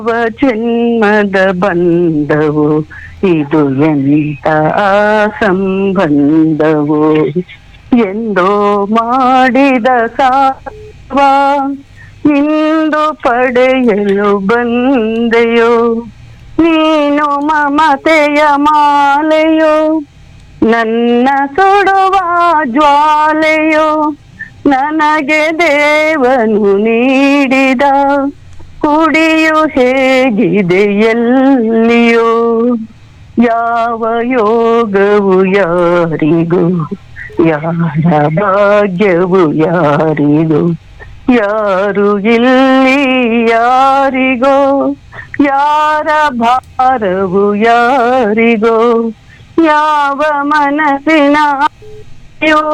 ಯಾವ ಜನ್ಮದ ಬಂದವು ಇದು ಎಂತ ಸಂಬಂಧವು ಎಂದೋ ಮಾಡಿದ ಸಾವ ಇಂದು ಪಡೆಯಲು ಬಂದೆಯೋ ನೀನು ಮಮತೆಯ ಮಾಲೆಯೋ ನನ್ನ ಸುಡುವ ಜ್ವಾಲೆಯೋ ನನಗೆ ದೇವನು ನೀಡಿದ ಕುಡಿಯು ಹೇಗಿದೆ ಎಲ್ಲಿಯೋ ಯಾವ ಯೋಗವು ಯಾರಿಗೂ ಯಾರ ಭಾಗ್ಯವು ಯಾರಿಗೂ ಯಾರು ಇಲ್ಲಿ ಯಾರಿಗೋ ಯಾರ ಭಾರವು ಯಾರಿಗೋ ಯಾವ ಮನಸ್ಸಿನ